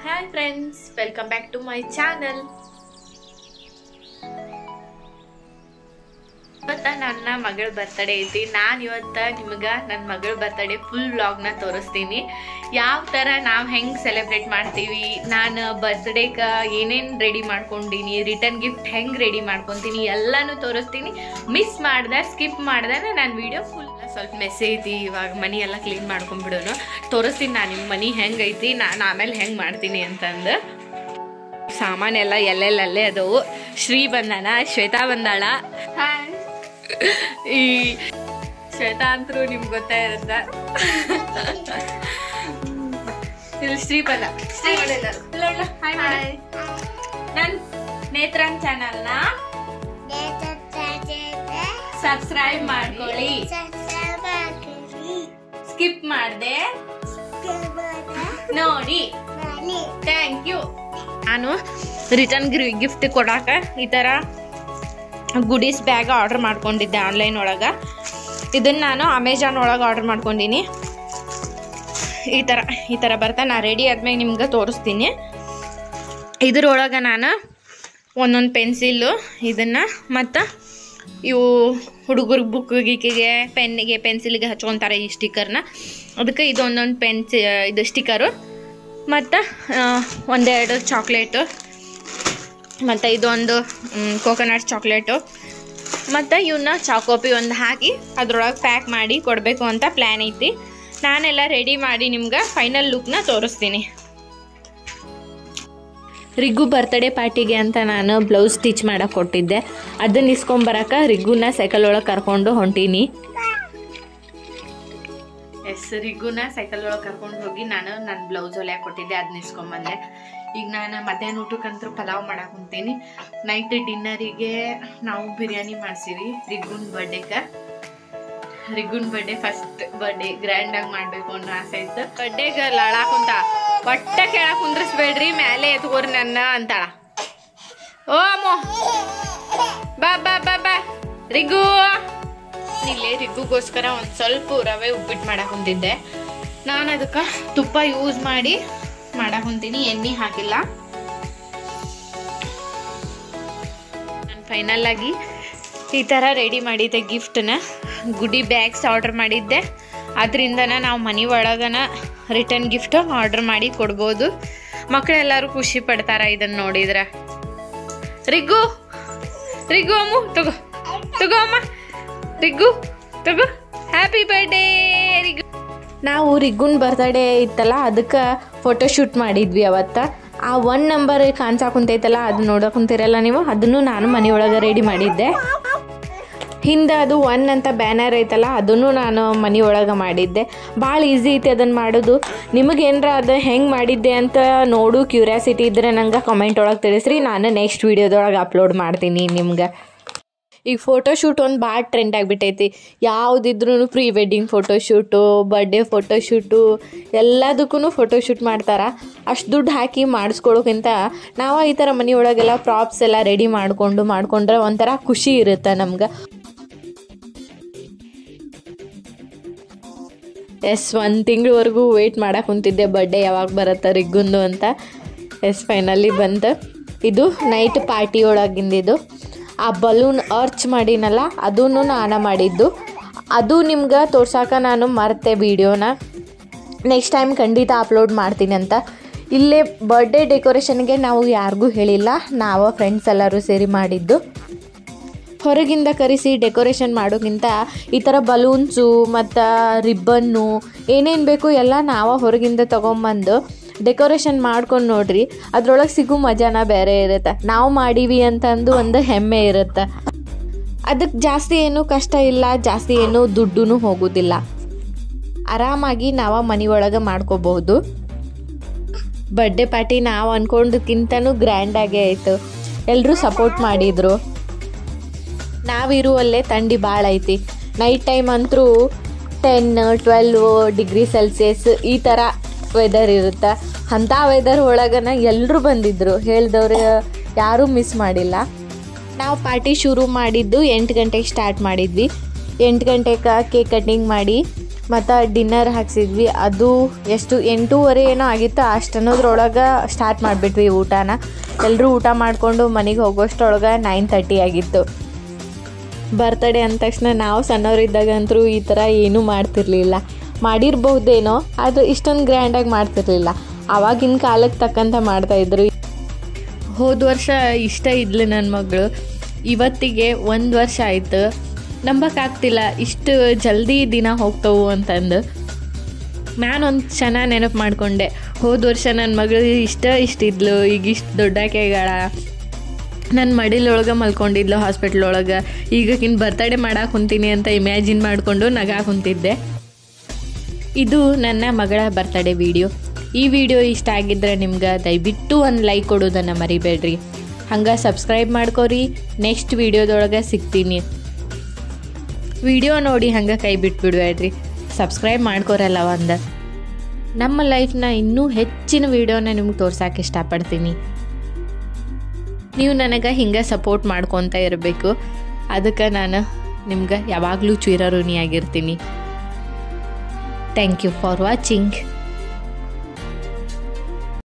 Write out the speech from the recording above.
Hi friends welcome back to my channel ಇವತ್ತ ನನ್ನ ಮಗಳ ಬರ್ತಡೇ ಐತಿ ನಾನು ಇವತ್ತ ನಿಮ್ಗೆ ನನ್ನ ಮಗಳ ಬರ್ತಡೇ ಫುಲ್ ವ್ಲಾಗ್ನ ತೋರಿಸ್ತೀನಿ ಯಾವ ಥರ ನಾವು ಹೆಂಗೆ ಸೆಲೆಬ್ರೇಟ್ ಮಾಡ್ತೀವಿ ನಾನು ಬರ್ತ್ಡೇಗೆ ಏನೇನು ರೆಡಿ ಮಾಡ್ಕೊಂಡೀನಿ ರಿಟರ್ನ್ ಗಿಫ್ಟ್ ಹೆಂಗೆ ರೆಡಿ ಮಾಡ್ಕೊತೀನಿ ಎಲ್ಲನೂ ತೋರಿಸ್ತೀನಿ ಮಿಸ್ ಮಾಡ್ದೆ ಸ್ಕಿಪ್ ಮಾಡ್ದೆ ನಾನು ವಿಡಿಯೋ ಫುಲ್ ಸ್ವಲ್ಪ ಮೆಸ್ಸಿ ಐತಿ ಇವಾಗ ಮನಿ ಎಲ್ಲ ಕ್ಲೀನ್ ಮಾಡ್ಕೊಂಡ್ಬಿಡೋನು ತೋರಿಸ್ತೀನಿ ನಾನು ನಿಮ್ಮ ಮನಿ ಹೆಂಗೈತಿ ನಾನು ಆಮೇಲೆ ಹೆಂಗೆ ಮಾಡ್ತೀನಿ ಅಂತಂದು ಸಾಮಾನೆಲ್ಲ ಎಲ್ಲೆಲ್ಲಲ್ಲೇ ಅದವು ಶ್ರೀ ಬಂದಾನ ಶ್ವೇತಾ ಬಂದಾಳ ಹಾಯ್ ಈ ಶ್ವೇತಾ ಅಂತರೂ ನಿಮ್ಗೆ ಗೊತ್ತೇ ಇರುತ್ತ ಇಲ್ಲಿ ಶ್ರೀ ಬಂದ ಶ್ರೀ ಬಂದಿಲ್ಲ. ಇಲ್ಲ, ಇಲ್ಲ. ಹಾಯ್ ಮಾಡು. ನನ್ ನೇತ್ರನ್ ಚಾನಲ್ನ ಸಬ್ಸ್ಕ್ರೈಬ್ ಮಾಡ್ಕೊಳ್ಳಿ ಸ್ಕಿಪ್ ಮಾಡ್ದೆ ನೋಡಿ ಥ್ಯಾಂಕ್ ಯು ನಾನು ರಿಟರ್ನ್ ಗಿಫ್ಟ್ ಕೊಡಾಕ ಈ ಥರ ಗುಡೀಸ್ ಬ್ಯಾಗ್ ಆರ್ಡರ್ ಮಾಡ್ಕೊಂಡಿದ್ದೆ ಆನ್ಲೈನ್ ಒಳಗೆ ಇದನ್ನು ನಾನು ಅಮೆಜಾನ್ ಒಳಗೆ ಆರ್ಡರ್ ಮಾಡ್ಕೊಂಡೀನಿ ಈ ಥರ ಈ ಥರ ಬರ್ತಾ ನಾ ರೆಡಿ ಆದ್ಮೇಲೆ ನಿಮ್ಗೆ ತೋರಿಸ್ತೀನಿ ಇದ್ರೊಳಗೆ ನಾನು ಒಂದೊಂದು ಪೆನ್ಸಿಲ್ಲು ಇದನ್ನು ಮತ್ತು ಇವು ಹುಡುಗರ ಬುಕ್ ಗೀಕಿಗೆ ಪೆನ್ನಿಗೆ ಪೆನ್ಸಿಲಿಗೆ ಹಚ್ಕೊತಾರೆ ಈ ಸ್ಟಿಕ್ಕರ್ನ ಅದಕ್ಕೆ ಇದೊಂದೊಂದು ಪೆನ್ಸಿ ಇದು ಸ್ಟಿಕ್ಕರು ಮತ್ತು ಒಂದೆರಡು ಚಾಕ್ಲೇಟು ಮತ್ತು ಇದೊಂದು ಕೋಕೋನಟ್ ಚಾಕ್ಲೇಟು ಮತ್ತು ಇವನ್ನ ಚಾಕೋಪಿ ಒಂದು ಹಾಕಿ ಅದ್ರೊಳಗೆ ಪ್ಯಾಕ್ ಮಾಡಿ ಕೊಡಬೇಕು ಅಂತ ಪ್ಲ್ಯಾನ್ ಐತಿ ನಾನೆಲ್ಲ ರೆಡಿ ಮಾಡಿ ನಿಮ್ಗೆ ಫೈನಲ್ ಲುಕ್ನ ತೋರಿಸ್ತೀನಿ ರಿಗ್ಗು ಬರ್ತ್ಡೇ ಪಾರ್ಟಿಗೆ ಅಂತ ನಾನು ಬ್ಲೌಸ್ ಸ್ಟಿಚ್ ಮಾಡಕ್ಕೆ ಕೊಟ್ಟಿದ್ದೆ ಅದನ್ನ ಇಸ್ಕೊಂಬರಕ್ಕೆ ರಿಗ್ಗುನ ಸೈಕಲ್ ಒಳಗೆ ಕರ್ಕೊಂಡು ಹೊಂಟೀನಿ ಎಸ್ ರಿಗ್ಗುನ ಸೈಕಲ್ ಒಳಗೆ ಕರ್ಕೊಂಡು ಹೋಗಿ ನಾನು ನನ್ನ ಬ್ಲೌಸ್ ಹೊಲ್ಯಾಕ ಕೊಟ್ಟಿದ್ದೆ ಅದನ್ನ ಇಸ್ಕೊಂಬಂದೆ ಈಗ ನಾನು ಮಧ್ಯಾಹ್ನ ಊಟಕ್ಕಂತೂ ಪಲಾವ್ ಮಾಡಕ್ಕೆ ಕುಂತೀನಿ ನೈಟ್ ಡಿನ್ನರಿಗೆ ನಾವು ಬಿರಿಯಾನಿ ಮಾಡ್ಸೀವಿ ರಿಗ್ಗುನ್ ಬರ್ಡೇಗೆ Rigun birthday first birthday grand ಆಗಿ ಮಾಡ್ಬೇಕು ಅನ್ನೋ ಆಸೆ ಇತ್ತು ಬರ್ಡೇಗೆ ಲಳಾಕ್ ಕುಂತ ಒಟ್ಟ ಕೆಳಕ್ ಕುಂದ್ರಿಸ್ಬೇಡ್ರಿ ಮೇಲೆ ಎತ್ಕೋರಿ ನನ್ನ ಅಂತಾಳ ಓ ಅಮ್ಮೋ ಬಾ ಬಾ ಬಾ ಬಾ ರಿಗು ಇಲ್ಲೇ ರಿಗ್ಗುಗೋಸ್ಕರ ಒಂದು ಸ್ವಲ್ಪ ರವೆ ಉಪ್ಪಿಟ್ಟು ಮಾಡಕ್ ಕುಂತಿದ್ದೆ ನಾನು ಅದಕ್ಕೆ ತುಪ್ಪ ಯೂಸ್ ಮಾಡಿ ಮಾಡಕ್ ಕುಂತೀನಿ ಎಣ್ಣೆ ಹಾಕಿಲ್ಲ ನಾನು ಫೈನಲ್ ಆಗಿ ಈ ಥರ ರೆಡಿ ಮಾಡಿದ್ದೆ ಗಿಫ್ಟನ್ನ ಗುಡಿ ಬ್ಯಾಗ್ಸ್ ಆರ್ಡರ್ ಮಾಡಿದ್ದೆ ಅದರಿಂದನ ನಾವು ಮನೆ ಒಳಗನ ರಿಟರ್ನ್ ಗಿಫ್ಟ್ ಆರ್ಡರ್ ಮಾಡಿ ಕೊಡ್ಬೋದು ಮಕ್ಕಳೆಲ್ಲರೂ ಖುಷಿ ಪಡ್ತಾರ ಇದನ್ನು ನೋಡಿದ್ರೆ ರಿಗ್ಗು ರಿಗ್ಗು ಅಮ್ಮು ತಗೋ ತಗೋ ಅಮ್ಮ ರಿಗ್ಗು ತಗೋ ಹ್ಯಾಪಿ ಬರ್ಡೇ ರಿಗ್ಗು ನಾವು ರಿಗ್ಗುನ್ ಬರ್ತಡೇ ಇತ್ತಲ್ಲ ಅದಕ್ಕೆ ಫೋಟೋ ಶೂಟ್ ಮಾಡಿದ್ವಿ ಅವತ್ತ ಆ ಒನ್ ನಂಬರ್ ಕಾಣಿಸಾಕುಂತೈತಲ್ಲ ಅದು ನೋಡೋಕುಂತಿರಲ್ಲ ನೀವು ಅದನ್ನು ನಾನು ಮನೆಯೊಳಗೆ ರೆಡಿ ಮಾಡಿದ್ದೆ ಹಿಂದೆ ಅದು ಒನ್ ಅಂತ ಬ್ಯಾನರ್ ಐತಲ್ಲ ಅದನ್ನು ನಾನು ಮನೆ ಒಳಗೆ ಮಾಡಿದ್ದೆ ಭಾಳ ಈಸಿ ಐತಿ ಅದನ್ನು ಮಾಡೋದು ನಿಮಗೇನರ ಅದು ಹೆಂಗೆ ಮಾಡಿದ್ದೆ ಅಂತ ನೋಡು ಕ್ಯೂರಿಯಾಸಿಟಿ ಇದ್ದರೆ ನಂಗೆ ಕಮೆಂಟ್ ಒಳಗೆ ತಿಳಿಸ್ರಿ ನಾನು ನೆಕ್ಸ್ಟ್ ವೀಡಿಯೋದೊಳಗೆ ಅಪ್ಲೋಡ್ ಮಾಡ್ತೀನಿ ನಿಮ್ಗೆ ಈಗ ಫೋಟೋಶೂಟ್ ಒಂದು ಭಾಳ ಟ್ರೆಂಡ್ ಆಗಿಬಿಟ್ಟೈತಿ ಯಾವುದಿದ್ರೂ pre wedding photoshoot birthday photoshoot ಎಲ್ಲದಕ್ಕೂ ಫೋಟೋಶೂಟ್ ಮಾಡ್ತಾರೆ ಅಷ್ಟು ದುಡ್ಡು ಹಾಕಿ ಮಾಡಿಸ್ಕೊಳ್ಳೋಕ್ಕಿಂತ ನಾವು ಈ ಥರ ಮನೆಯೊಳಗೆಲ್ಲ ಪ್ರಾಪ್ಸ್ ಎಲ್ಲ ರೆಡಿ ಮಾಡಿಕೊಂಡು ಮಾಡಿಕೊಂಡ್ರೆ ಒಂಥರ ಖುಷಿ ಇರುತ್ತೆ ನಮ್ಗೆ ಎಸ್ ಒಂದು ತಿಂಗಳವರೆಗೂ ವೆಯ್ಟ್ ಮಾಡಕ್ಕೆ ಕುಂತಿದ್ದೆ ಬರ್ಡೇ ಯಾವಾಗ ಬರುತ್ತೆ ರಿಗ್ಗುಂದು ಅಂತ ಎಸ್ ಫೈನಲಿ ಬಂತು ಇದು ನೈಟ್ ಪಾರ್ಟಿ ಒಳಗಿಂದಿದ್ದು ಆ ಬಲೂನ್ ಅರ್ಚ್ ಮಾಡಿನಲ್ಲ ಅದೂ ನಾನು ಮಾಡಿದ್ದು ಅದು ನಿಮ್ಗೆ ತೋರ್ಸಾಕ ನಾನು ಮರ್ತೆ ವೀಡಿಯೋನ ನೆಕ್ಸ್ಟ್ ಟೈಮ್ ಖಂಡಿತ ಅಪ್ಲೋಡ್ ಮಾಡ್ತೀನಿ ಅಂತ ಇಲ್ಲೇ ಬರ್ಡೇ ಡೆಕೋರೇಷನ್ಗೆ ನಾವು ಯಾರಿಗೂ ಹೇಳಿಲ್ಲ ನಾವು ಫ್ರೆಂಡ್ಸ್ ಎಲ್ಲರೂ ಸೇರಿ ಮಾಡಿದ್ದು ಹೊರಗಿಂದ ಕರೆಸಿ ಡೆಕೋರೇಷನ್ ಮಾಡೋಕ್ಕಿಂತ ಈ ಥರ ಬಲೂನ್ಸು ಮತ್ತು ರಿಬ್ಬನ್ನು ಏನೇನು ಬೇಕು ಎಲ್ಲ ನಾವು ಹೊರಗಿಂದ ತೊಗೊಂಬಂದು ಡೆಕೋರೇಷನ್ ಮಾಡ್ಕೊಂಡು ನೋಡ್ರಿ ಅದ್ರೊಳಗೆ ಸಿಗೋ ಮಜಾನ ಬೇರೆ ಇರುತ್ತೆ ನಾವು ಮಾಡೀವಿ ಅಂತಂದು ಒಂದು ಹೆಮ್ಮೆ ಇರುತ್ತೆ ಅದಕ್ಕೆ ಜಾಸ್ತಿ ಏನು ಕಷ್ಟ ಇಲ್ಲ ಜಾಸ್ತಿ ಏನು ದುಡ್ಡು ಹೋಗೋದಿಲ್ಲ ಆರಾಮಾಗಿ ನಾವು ಮನೆಯೊಳಗೆ ಮಾಡ್ಕೋಬಹುದು ಬರ್ಡೇ ಪಾರ್ಟಿ ನಾವು ಅಂದ್ಕೊಂಡಕ್ಕಿಂತನೂ ಗ್ರ್ಯಾಂಡಾಗೇ ಆಯಿತು ಎಲ್ಲರೂ ಸಪೋರ್ಟ್ ಮಾಡಿದರು ನಾವಿರುವಲ್ಲೇ ಥಂಡಿ ಭಾಳ ಐತಿ ನೈಟ್ ಟೈಮ್ ಅಂತೂ ಟೆನ್ ಟ್ವೆಲ್ವ್ ಡಿಗ್ರಿ ಸೆಲ್ಸಿಯಸ್ ಈ ಥರ ವೆದರ್ ಇರುತ್ತೆ ಅಂಥ ವೆದರ್ ಒಳಗನ ಎಲ್ಲರೂ ಬಂದಿದ್ದರು ಹೇಳ್ದವ್ರು ಯಾರೂ ಮಿಸ್ ಮಾಡಿಲ್ಲ ನಾವು ಪಾರ್ಟಿ ಶುರು ಮಾಡಿದ್ದು ಎಂಟು ಗಂಟೆಗೆ ಸ್ಟಾರ್ಟ್ ಮಾಡಿದ್ವಿ ಎಂಟು ಗಂಟೆಗೆ ಕೇಕ್ ಕಟ್ಟಿಂಗ್ ಮಾಡಿ ಮತ್ತು ಡಿನ್ನರ್ ಹಾಕ್ಸಿದ್ವಿ ಅದು ಎಷ್ಟು ಎಂಟೂವರೆ ಏನೋ ಆಗಿತ್ತು ಅಷ್ಟನ್ನೋದ್ರೊಳಗೆ ಸ್ಟಾರ್ಟ್ ಮಾಡಿಬಿಟ್ವಿ ಊಟನ ಎಲ್ಲರೂ ಊಟ ಮಾಡಿಕೊಂಡು ಮನೆಗೆ ಹೋಗೋಷ್ಟರೊಳಗೆ ನೈನ್ ತರ್ಟಿ ಆಗಿತ್ತು ಬರ್ತಡೇ ಅಂದ ತಕ್ಷಣ ನಾವು ಸಣ್ಣವರಿದ್ದಾಗಂತರೂ ಈ ಥರ ಏನೂ ಮಾಡ್ತಿರ್ಲಿಲ್ಲ ಮಾಡಿರ್ಬಹುದೇನೋ ಆದರೆ ಇಷ್ಟೊಂದು ಗ್ರ್ಯಾಂಡಾಗಿ ಮಾಡ್ತಿರ್ಲಿಲ್ಲ ಆವಾಗಿನ ಕಾಲಕ್ಕೆ ತಕ್ಕಂಥ ಮಾಡ್ತಾಯಿದ್ರು ಹೋದ ವರ್ಷ ಇಷ್ಟ ಇದ್ಲು ನನ್ನ ಮಗಳು ಇವತ್ತಿಗೆ ಒಂದು ವರ್ಷ ಆಯಿತು ನಂಬಕ್ಕಾಗ್ತಿಲ್ಲ ಇಷ್ಟು ಜಲ್ದಿ ದಿನ ಹೋಗ್ತವು ಅಂತಂದು ನಾನೊಂದು ಚೆನ್ನಾಗಿ ನೆನಪು ಮಾಡಿಕೊಂಡೆ ಹೋದ ವರ್ಷ ನನ್ನ ಮಗಳು ಇಷ್ಟ ಇಷ್ಟಿದ್ಲು ಈಗ ಇಷ್ಟು ದೊಡ್ಡಾಕೆಗಳ ನನ್ನ ಮಡಿಲೊಳಗೆ ಮಲ್ಕೊಂಡಿದ್ಲು ಹಾಸ್ಪಿಟ್ಲ್ ಒಳಗೆ ಈಗಕಿನ್ ಬರ್ತಡೇ ಮಾಡಕ್ಕೆ ಕುಂತೀನಿ ಅಂತ ಇಮ್ಯಾಜಿನ್ ಮಾಡಿಕೊಂಡು ನಗಾ ಕುಂತಿದ್ದೆ ಇದು ನನ್ನ ಮಗಳ ಬರ್ತಡೇ ವಿಡಿಯೋ ಈ ವಿಡಿಯೋ ಇಷ್ಟ ಆಗಿದ್ರೆ ನಿಮ್ಗೆ ದಯವಿಟ್ಟು ಒಂದು ಲೈಕ್ ಕೊಡೋದನ್ನು ಮರಿಬೇಡ್ರಿ ಹಂಗೆ ಸಬ್ಸ್ಕ್ರೈಬ್ ಮಾಡ್ಕೊರಿ ನೆಕ್ಸ್ಟ್ ವಿಡಿಯೋದೊಳಗೆ ಸಿಗ್ತೀನಿ ವಿಡಿಯೋ ನೋಡಿ ಹಂಗೆ ಕೈ ಬಿಟ್ಬಿಡ್ಬೇಡ್ರಿ ಸಬ್ಸ್ಕ್ರೈಬ್ ಮಾಡ್ಕೊರಲ್ಲ ಒಂದು ನಮ್ಮ ಲೈಫ್ನ ಇನ್ನೂ ಹೆಚ್ಚಿನ ವಿಡಿಯೋನ ನಿಮ್ಗೆ ತೋರ್ಸಕ್ಕೆ ಇಷ್ಟಪಡ್ತೀನಿ ನೀವು ನನಗೆ ಹಿಂಗೆ ಸಪೋರ್ಟ್ ಮಾಡ್ಕೊತ ಇರಬೇಕು ಅದಕ್ಕೆ ನಾನು ನಿಮ್ಗೆ ಯಾವಾಗಲೂ ಚಿರಋಣಿಯಾಗಿರ್ತೀನಿ ಥ್ಯಾಂಕ್ ಯು ಫಾರ್ ವಾಚಿಂಗ್